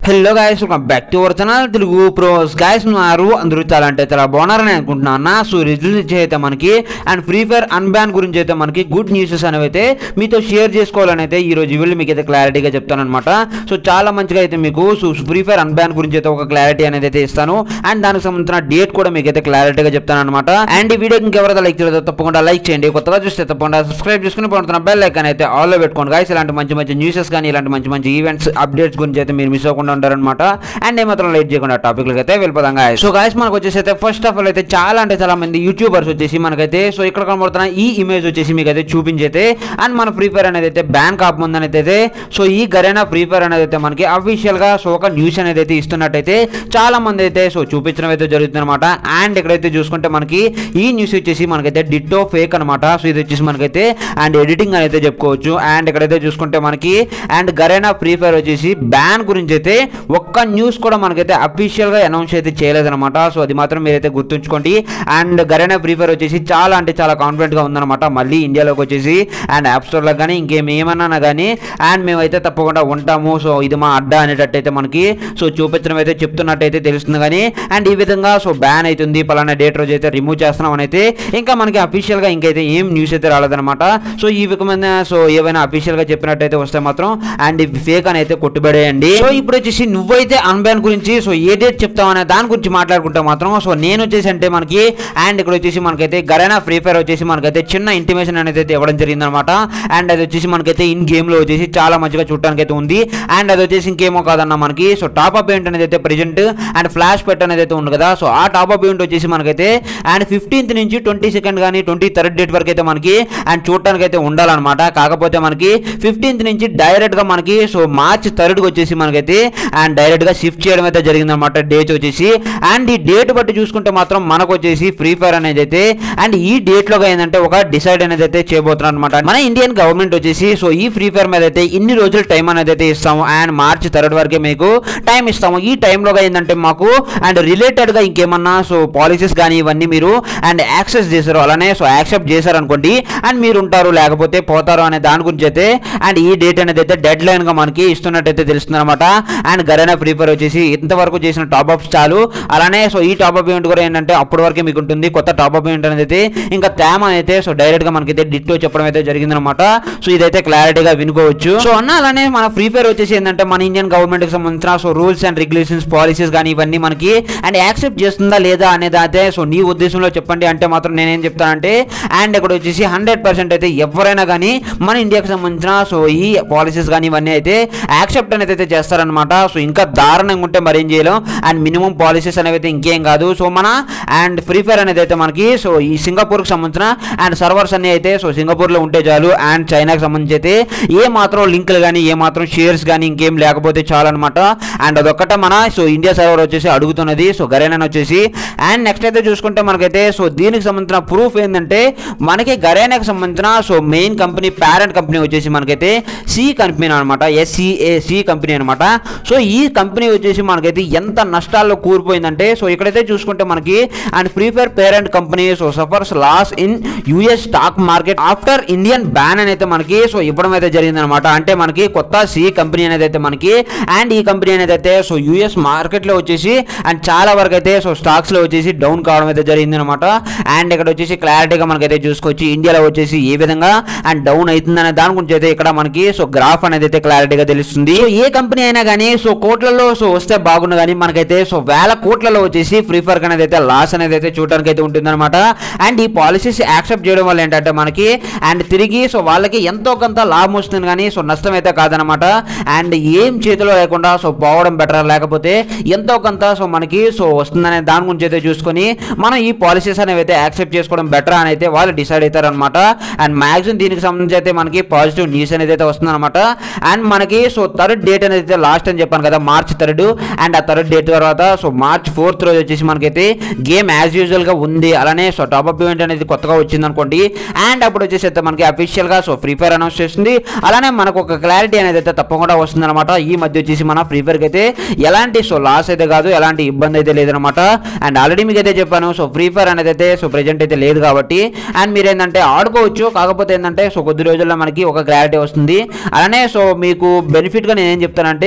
hello guys welcome back to our channel Telugu pros guys ఉన్నారు అందరూ చాలా అంటే చాలా బాగున్నారని అనుకుంటున్నాను అన్న సో రిజల్ట్స్ అయితే మనకి అండ్ ఫ్రీ ఫైర్ అన్బ్యాన్ గురించి అయితే మనకి గుడ్ న్యూసెస్ అనేవి అయితే మీతో షేర్ చేసుకోవాలని అయితే ఈ రోజు వీళ్ళు మీకు అయితే క్లారిటీగా చెప్తాను అనమాట సో చాలా మంచిగా అయితే మీకు సో ఫ్రీ ఫైర్ అన్బ్యాన్ గురించి అయితే ఒక క్లారిటీ అనేది అయితే ఇస్తాను అండ్ దానికి సంబంధించిన డేట్ కూడా మీకు అయితే క్లారిటీగా చెప్తాను అనమాట అండ్ ఈ వీడియోకి ఇంకెవరైతే లైక్ చేయలేదో తప్పకుండా లైక్ చేయండి కొత్తగా చూస్తే తప్పకుండా సబ్స్క్రైబ్ చేసుకుని పోతున్న బెల్ ఐకాన్ అయితే ఆల్లో పెట్టుకోండి గాయస్ ఇలాంటి మంచి మంచి న్యూసెస్ కానీ ఇలాంటి మంచి మంచి ఈవెంట్స్ అప్డేట్స్ గురించి అయితే మీరు మిస్ అవ్వకుండా ఉంటారనమాట అండ్ ఏమాత్రం లేట్ చేయకుండా టాపిక్లకి అయితే వెళ్ళిపోదాం గాయస్ సో గాయస్ మనకు వచ్చేసి అయితే ఫస్ట్ ఆఫ్ ఆల్ అయితే చాలా అంటే చాలా మంది యూట్యూబర్స్ వచ్చేసి మనకైతే సో ఇక్కడ కనబడుతున్న ఈ ఇమేజ్ వచ్చేసి మీకు అయితే చూపించైతే అండ్ మన ఫ్రీ ఫైర్ అనేది అయితే బ్యాన్ కాకముందని అయితే సో ఈ గరేనా ఫ్రీ ఫైర్ అనేది అయితే మనకి అఫీషియల్ గా సో ఒక న్యూస్ అనేది అయితే ఇస్తున్నట్టయితే చాలా మంది అయితే సో చూపించడం అయితే జరుగుతుంది అనమాట అండ్ ఇక్కడైతే చూసుకుంటే మనకి ఈ న్యూస్ వచ్చేసి మనకైతే డిట్టో ఫేక్ అనమాట సో ఇది వచ్చేసి మనకైతే అండ్ ఎడిటింగ్ అని అయితే చెప్పుకోవచ్చు అండ్ ఇక్కడైతే చూసుకుంటే మనకి అండ్ గరేనా ఫ్రీ ఫైర్ వచ్చేసి బ్యాన్ గురించి అయితే ఒక్క న్యూస్ కూడా మనకైతే అఫీషియల్ గా అనౌన్స్ అయితే చేయలేదన్నమాట సో అది మాత్రం మీరైతే గుర్తుంచుకోండి అండ్ గరేనా ఫ్రీ ఫైర్ వచ్చేసి చాలా అంటే చాలా కాన్ఫిడెంట్ గా ఉందన్నమాట మళ్ళీ ఇండియాలోకి వచ్చేసి అండ్ యాప్ స్టోర్ లో కానీ ఇంకేం ఏమన్నా కానీ అండ్ మేమైతే తప్పకుండా ఉంటాము సో ఇది మా అడ్డా అనేటట్టు అయితే మనకి సో చూపించడం అయితే చెప్తున్నట్టయితే తెలుస్తుంది కానీ అండ్ ఈ విధంగా సో బ్యాన్ అవుతుంది పలానా డేట్ రోజు అయితే రిమూవ్ చేస్తున్నాం అని అయితే ఇంకా మనకి అఫీషియల్ గా ఇంకైతే ఏం న్యూస్ అయితే రాలేదన్నమాట సో ఈ విధమైన సో ఏవైనా అఫీషియల్ గా చెప్పినట్టయితే వస్తే మాత్రం అండ్ ఇవి ఫేక్ అని అయితే కొట్టుబడేయండి సో ఇప్పుడు వచ్చేసి నువ్వైతే అన్బ్యాన్ గురించి సో ఏ డేట్ చెప్తావు అనే దాని గురించి మాట్లాడుకుంటే మాత్రం సో నేను వచ్చేసి అంటే మనకి అండ్ ఇక్కడ వచ్చేసి మనకైతే గరేనా ఫ్రీ ఫైర్ వచ్చేసి మనకైతే చిన్న ఇంటిమేషన్ అనేది అయితే ఇవ్వడం జరిగింది అనమాట అండ్ అది వచ్చేసి మనకైతే ఇన్ గేమ్ లో వచ్చేసి చాలా మంచిగా చూడడానికి అయితే ఉంది అండ్ అది వచ్చేసి ఇంకేమో కాదన్న మనకి సో టాప్ అప్ ఈవెంట్ అనేది అయితే ప్రెజెంట్ అండ్ ఫ్లాష్ పెట్ అనేది అయితే ఉంది కదా సో ఆ టాప్ అప్ ఈవెంట్ వచ్చేసి మనకైతే అండ్ ఫిఫ్టీన్త్ నుంచి ట్వంటీ సెకండ్ కానీ ట్వంటీ థర్డ్ డేట్ వరకు అయితే మనకి అండ్ చూడటానికి అయితే ఉండాలన్నమాట కాకపోతే మనకి ఫిఫ్టీన్త్ నుంచి డైరెక్ట్ గా మనకి సో మార్చ్ థర్డ్ వచ్చేసి మనకైతే అండ్ డైరెక్ట్ గా షిఫ్ట్ చేయడం అయితే జరిగిందనమాట డేట్ వచ్చేసి అండ్ ఈ డేట్ బట్టి చూసుకుంటే మాత్రం మనకు వచ్చేసి ఫ్రీ ఫైర్ అనేది అయితే అండ్ ఈ డేట్ లో ఏంటంటే ఒక డిసైడ్ అనేది అయితే చేయబోతున్నారు అనమాట మన ఇండియన్ గవర్నమెంట్ వచ్చేసి సో ఈ ఫ్రీ ఫైర్ మీద అయితే ఇన్ని రోజులు టైం అనేది అయితే ఇస్తాము అండ్ మార్చ్ థర్డ్ వరకే మీకు టైం ఇస్తాము ఈ టైంలో ఏంటంటే మాకు అండ్ రిలేటెడ్ గా ఇంకేమన్నా సో పాలసీస్ కానీ ఇవన్నీ మీరు అండ్ యాక్సెస్ చేశారు అలానే సో యాక్సెప్ట్ చేశారు అనుకోండి అండ్ మీరు ఉంటారు లేకపోతే పోతారు అనే దాని గురించి అయితే అండ్ ఈ డేట్ అనేది అయితే డెడ్ లైన్ గా మనకి ఇస్తున్నట్టయితే తెలుస్తుంది అనమాట అండ్ గరేనా ఫ్రీ ఫైర్ వచ్చేసి ఇంతవరకు చేసిన టాప్ అప్స్ చాలు అలానే సో ఈ టాప్ అప్ ఈవెంట్ కూడా ఏంటంటే అప్పటి వరకే మీకు ఉంటుంది కొత్త టాప్ అప్ ఈవెంట్ అనేది అయితే ఇంకా తేమ అయితే సో డైరెక్ట్ గా మనకైతే డిట్టో చెప్పడం అయితే జరిగిందనమాట సో ఇదైతే క్లారిటీగా వినుకోవచ్చు సో అన్న అలానే మన ఫ్రీ ఫైర్ వచ్చేసి ఏంటంటే మన ఇండియన్ గవర్నమెంట్ కి సంబంధించిన so rules and regulations policies కానీ ఇవన్నీ మనకి అండ్ యాక్సెప్ట్ చేస్తుందా లేదా అనేది అయితే సో నీ ఉద్దేశంలో చెప్పండి అంటే మాత్రం నేనేం చెప్తానంటే అండ్ ఇక్కడ వచ్చేసి హండ్రెడ్ పర్సెంట్ అయితే ఎవరైనా కానీ మన ఇండియాకి సంబంధించిన సో ఈ పాలసీస్ కానీ ఇవన్నీ అయితే యాక్సెప్ట్ అనేది అయితే చేస్తారనమాట సో ఇంకా దారుణంగా ఉంటే మరేం చేయలేం అండ్ మినిమం పాలసీస్ అనేవి అయితే ఇంకేం కాదు సో మన అండ్ ఫ్రీ ఫైర్ అనేది అయితే మనకి సో ఈ సింగపూర్కి సంబంధించిన అండ్ సర్వర్స్ అన్ని అయితే సో సింగపూర్లో ఉంటే చాలు అండ్ చైనాకి సంబంధించి అయితే ఏ మాత్రం లింకులు కానీ ఏ మాత్రం షేర్స్ కానీ ఇంకేం లేకపోతే చాలు అనమాట అండ్ అదొక్కట మన సో ఇండియా సర్వర్ వచ్చేసి అడుగుతున్నది సో గరేనా వచ్చేసి అండ్ నెక్స్ట్ అయితే చూసుకుంటే మనకైతే సో దీనికి సంబంధించిన ప్రూఫ్ ఏంటంటే మనకి గరేనాకి సంబంధించిన so main company parent company వచ్చేసి మనకైతే సి కంపెనీ అనమాట ఎస్సిఏ సి కంపెనీ అనమాట సో ఈ కంపెనీ వచ్చేసి మనకైతే ఎంత నష్టాల్లో కూరిపోయిందంటే సో ఇక్కడైతే చూసుకుంటే మనకి and Free Fire parent company so suffers loss in US stock market after Indian ban అనేది మనకి సో ఇవ్వడం అయితే జరిగిందనమాట అంటే మనకి కొత్త సి కంపెనీ అనేది అయితే మనకి అండ్ ఈ కంపెనీ అనేది అయితే సో యుఎస్ మార్కెట్లో వచ్చేసి అండ్ చాలా వరకు అయితే సో స్టాక్స్లో వచ్చేసి డౌన్ కావడం అయితే జరిగింది అనమాట అండ్ ఇక్కడ వచ్చేసి క్లారిటీగా మనకైతే చూసుకోవచ్చు ఇండియాలో వచ్చేసి ఏ విధంగా అండ్ డౌన్ అవుతుందనే దాని గురించి అయితే ఇక్కడ మనకి సో గ్రాఫ్ అనేది అయితే క్లారిటీగా తెలుస్తుంది సో ఏ కంపెనీ అయినా కానీ సో కోట్లలో సో వస్తే బాగుండు కానీ మనకైతే సో వేల కోట్లలో వచ్చేసి ఫ్రీ ఫైర్ అనేది అయితే లాస్ అనేది అయితే చూడడానికి అయితే ఉంటుందన్నమాట అండ్ ఈ పాలసీస్ యాక్సెప్ట్ చేయడం వల్ల ఏంటంటే మనకి అండ్ తిరిగి సో వాళ్ళకి ఎంతో కొంత లాభం వస్తుంది కానీ సో నష్టం అయితే కాదనమాట అండ్ ఏం చేతిలో లేకుండా సో పోవడం బెటర్ లేకపోతే ఎంతో కొంత సో మనకి సో వస్తుందనే దాని గురించి అయితే చూసుకొని మనం ఈ పాలసీస్ అనేవి అయితే యాక్సెప్ట్ చేసుకోవడం బెటర్ అని అయితే వాళ్ళు డిసైడ్ అవుతారనమాట అండ్ మ్యాక్సిమం దీనికి సంబంధించి అయితే మనకి పాజిటివ్ న్యూస్ అనేది అయితే వస్తుందన్నమాట అండ్ మనకి సో థర్డ్ డేట్ అనేది అయితే లాస్ట్ అని చెప్పాను కదా మార్చ్ థర్డ్ అండ్ ఆ థర్డ్ డేట్ తర్వాత సో మార్చ్ ఫోర్త్ రోజు వచ్చేసి మనకైతే గేమ్ యాజ్ యూజువల్ గా ఉంది అలానే సో టాప్ అప్ ఈవెంట్ అనేది కొత్తగా వచ్చింది అనుకోండి అండ్ అప్పుడు వచ్చేసి అయితే మనకి అఫీషియల్ గా సో ఫ్రీ ఫైర్ అనౌన్స్ చేస్తుంది అలానే మనకు ఒక క్లారిటీ అనేది అయితే తప్పకుండా వస్తుంది అనమాట ఈ మధ్య వచ్చేసి మన ఫ్రీ ఫైర్ కి అయితే ఎలాంటి సో లాస్ అయితే కాదు ఎలాంటి ఇబ్బంది అయితే లేదనమాట అండ్ ఆల్రెడీ మీకు అయితే చెప్పాను సో ఫ్రీ ఫైర్ అనేది అయితే సో ప్రెజెంట్ అయితే లేదు కాబట్టి అండ్ మీరు ఏంటంటే ఆడుకోవచ్చు కాకపోతే ఏంటంటే సో కొద్ది రోజుల్లో మనకి ఒక క్లారిటీ వస్తుంది అలానే సో మీకు బెనిఫిట్ గా నేను ఏం చెప్తానంటే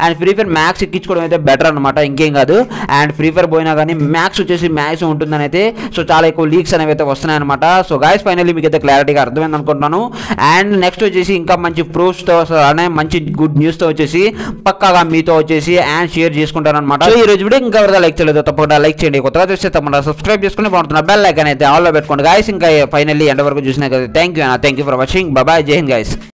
అండ్ ఫ్రీ ఫైర్ మ్యాక్స్ ఎక్కించుకోవడం అయితే బెటర్ అనమాట ఇంకేం కాదు అండ్ ఫ్రీ ఫైర్ పోయినా కానీ మ్యాక్స్ వచ్చేసి మ్యాక్స్ ఉంటుందని అయితే సో చాలా ఎక్కువ లీక్స్ అనేవి అయితే వస్తున్నాయి అనమాట సో గాయస్ ఫైనల్లీ మీకు అయితే క్లారిటీగా అర్థమైంది అనుకుంటున్నాను అండ్ నెక్స్ట్ వచ్చేసి ఇంకా మంచి ప్రూఫ్స్తో అలానే మంచి గుడ్ న్యూస్తో వచ్చేసి పక్కాగా మీతో వచ్చేసి అండ్ షేర్ చేసుకుంటాను అనమాట సో ఈ రోజు వీడియో ఇంకా ఎవరైనా లైక్ చేయలేదు తప్పకుండా లైక్ చేయండి కొత్తగా చూస్తే తప్పకుండా సబ్స్క్రైబ్ చేసుకుని బాగుంటున్న బెల్ లైక్ అయితే ఆల్లో పెట్టుకోండి గాయస్ ఇంకా ఫైనల్లీ ఎండ వరకు చూసినా కదా thank you thank you for watching బాబాయ్ జై హింద్ గాయస్